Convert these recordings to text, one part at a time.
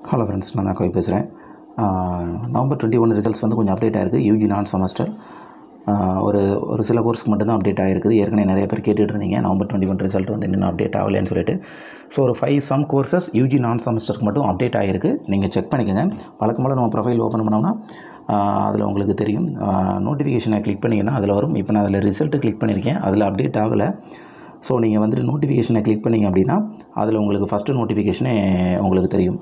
hello friends நான் தான் கவி பேசுகிறேன் நவம்பர் டுவெண்ட்டி ஒன் ரிசல்ட்ஸ் வந்து கொஞ்சம் அப்டேட் ஆயிருக்கு யூஜி நான் செமஸ்டர் ஒரு ஒரு சில கோர்ஸ்க்கு மட்டும்தான் அப்டேட் ஆகிருக்குது ஏற்கனவே நிறைய பேர் கேட்டுட்டு இருந்தீங்க நவம்பர் டுவெண்ட்டி ஒன் ரிசல்ட் வந்து இன்னும் அப்டேட் ஆகலைன்னு சொல்லிட்டு ஸோ ஒரு ஃபைவ் சம் கோர்சஸ் யூஜி நான் செமஸ்டருக்கு மட்டும் அப்டேட் ஆகிருக்கு நீங்கள் செக் பண்ணிக்கோங்க வழக்கம் போல் நம்ம ப்ரொஃபைல் ஓப்பன் பண்ணோம்னா அதில் உங்களுக்கு தெரியும் நோட்டிஃபிகேஷனை கிளிக் பண்ணிங்கன்னா அதில் வரும் இப்போ நான் அதில் ரிசல்ட்டு கிளிக் பண்ணியிருக்கேன் அதில் அப்டேட் ஆகலை ஸோ நீங்கள் வந்துட்டு நோட்டிஃபிகேஷனை கிளிக் பண்ணிங்க அப்படின்னா அதில் உங்களுக்கு ஃபஸ்ட்டு நோட்டிஃபிகேஷனே உங்களுக்கு தெரியும்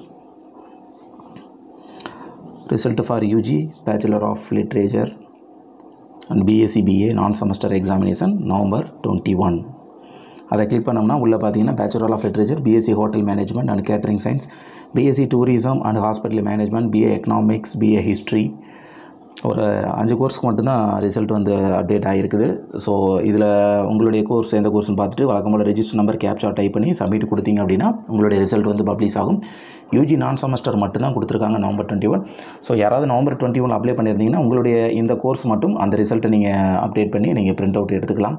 result for UG bachelor of literature and BSc BA non semester examination November twenty one அதை கிளிக் பண்ணோம்னா உள்ளே பார்த்தீங்கன்னா bachelor of literature BSc hotel management and catering science BSc tourism and hospital management BA economics BA history ஒரு அஞ்சு கோர்ஸ்க்கு மட்டும்தான் result வந்து update ஆகிருக்குது so இதில் உங்களுடைய கோர்ஸ் எந்த கோர்ஸ்னு பார்த்துட்டு வழக்கம் போல் ரெஜிஸ்டர் நம்பர் கேப்சா டைப் பண்ணி சப்மிட் கொடுத்தீங்க அப்படின்னா உங்களுடைய ரிசல்ட் வந்து பப்ளிஷ் ஆகும் யூஜி நான் செமஸ்டர் மட்டும்தான் கொடுத்துருக்காங்க நவம்பர் டுவெண்ட்டி ஒன் ஸோ யாராவது நவம்பர் டுவெண்ட்டி ஒன் அப்ளை பண்ணியிருந்தீங்கன்னா உங்களுடைய இந்த கோர்ஸ் மட்டும் அந்த ரிசல்ட்டை நீங்கள் அப்டேட் பண்ணி நீங்கள் பிரிண்ட் அவுட் எடுத்துக்கலாம்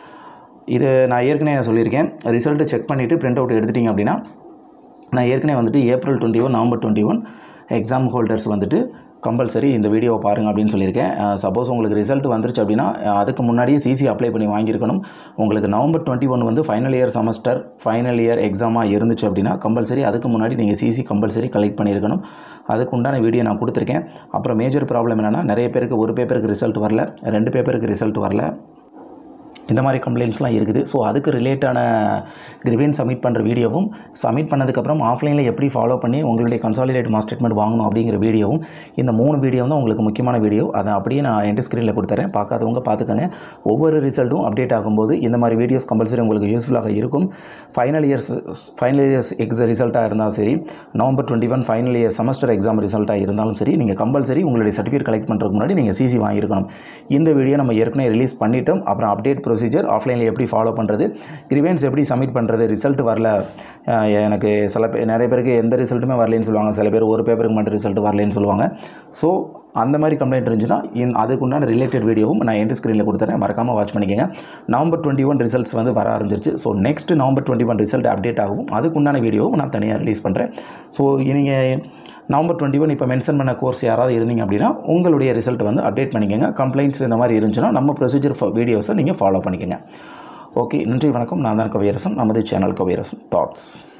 இது நான் ஏற்கனவே சொல்லியிருக்கேன் ரிசல்ட்டை செக் பண்ணிவிட்டு பிரிண்ட் அவுட் எடுத்துட்டிங்க அப்படின்னா நான் ஏற்கனவே வந்துட்டு April twenty one November twenty one exam holders வந்துட்டு கம்பல்சரி இந்த வீடியோவை பாருங்கள் அப்படின்னு சொல்லியிருக்கேன் சப்போஸ் உங்களுக்கு ரிசல்ட் வந்துருச்சு அப்படின்னா அதுக்கு முன்னாடியே சிசி அப்ளை பண்ணி வாங்கியிருக்கணும் உங்களுக்கு நவம்பர் டுவெண்ட்டி ஒன் வந்து final year semester final year எக்ஸாமாக இருந்துச்சு அப்படின்னா கம்பல்சரி அதுக்கு முன்னாடி நீங்கள் சிசி கம்பல்சரி கலெக்ட் பண்ணியிருக்கணும் அதுக்கு உண்டான வீடியோ நான் கொடுத்துருக்கேன் அப்புறம் மேஜர் ப்ராப்ளம் என்னென்னா நிறைய பேருக்கு ஒரு பேப்பருக்கு ரிசல்ட் வரல ரெண்டு பேப்பருக்கு ரிசல்ட் வரல இந்த மாதிரி கம்ப்ளைண்ட்ஸ்லாம் இருக்குது ஸோ அதுக்கு ரிலேட்டான கிரிவென் சப்மிட் பண்ணுற வீடியோவும் சப்மிட் பண்ணதுக்கப்புறம் ஆஃப்லைனில் எப்படி ஃபாலோ பண்ணி உங்களுடைய கன்சாலிடேட் மாஸ் ஸ்டேட்மெண்ட் வாங்கணும் அப்படிங்கிற வீடியோவும் இந்த மூணு வீடியோ தான் உங்களுக்கு முக்கியமான வீடியோ அதை அப்படியே நான் என்ட் ஸ்க்ரீனில் கொடுத்துறேன் பார்க்காதவங்க பார்த்துக்கோங்க ஒவ்வொரு ரிசல்ட்டும் அப்டேட் ஆகும்போது இந்த மாதிரி வீடியோஸ் கம்பல்சரி உங்களுக்கு யூஸ்ஃபுல்லாக இருக்கும் final years final years ex ரிசல்ட்டாக இருந்தாலும் சரி November twenty one final year semester exam ரிசல்ட்டாக இருந்தாலும் சரி நீங்கள் கம்பல்சரி உங்களுடைய சர்டிஃபிகேட் கலெக்ட் பண்ணுறதுக்கு முன்னாடி நீங்கள் சிசி வாங்கியிருக்கணும் இந்த வீடியோ நம்ம ஏற்கனவே ரிலீஸ் பண்ணிட்டோம் அப்புறம் அப்டேட் ப்ரொசீஜர் ஆஃப்லைனில் எப்படி ஃபாலோ பண்ணுறது கிரிவென்ஸ் எப்படி சப்மிட் பண்ணுறது ரிசல்ட் வரல எனக்கு சில பேர் நிறைய பேருக்கு எந்த ரிசல்ட்டுமே வரலன்னு சொல்லுவாங்க சில பேர் ஒரு பேப்பருக்கு மட்டும் ரிசல்ட் வரலன்னு சொல்லுவாங்க ஸோ அந்த மாதிரி கம்ப்ளைண்ட் இருந்துச்சுன்னா இன் அதுக்கு உண்டான ரிலேட்டட் வீடியோவும் நான் எண்ட் ஸ்க்ரீனில் கொடுத்துறேன் மறக்காமல் வாட்ச் பண்ணிக்கோங்க நவம்பர் டுவெண்ட்டி ஒன் ரிசல்ட்ஸ் வந்து வர ஆரம்பிச்சிருச்சு so next November twenty one result update ஆகும் அதுக்கு உண்டான வீடியோவும் நான் தனியாக ரிலீஸ் பண்ணுறேன் ஸோ நீங்கள் நவம்பர் டுவெண்ட்டி ஒன் இப்போ மென்ஷன் பண்ண கோர்ஸ் யாராவது இருந்தீங்க அப்படின்னா உங்களுடைய ரிசல்ட் வந்து அப்டேட் பண்ணிக்கோங்க கம்ப்ளைண்ட்ஸ் இந்த மாதிரி இருந்துச்சுன்னா நம்ம ப்ரொசீஜர் வீடியோஸை நீங்கள் ஃபாலோ பண்ணிக்கோங்க ஓகே நன்றி வணக்கம் நான் தான் கவியரசன் நமது சேனல் கவியரசன் தாட்ஸ்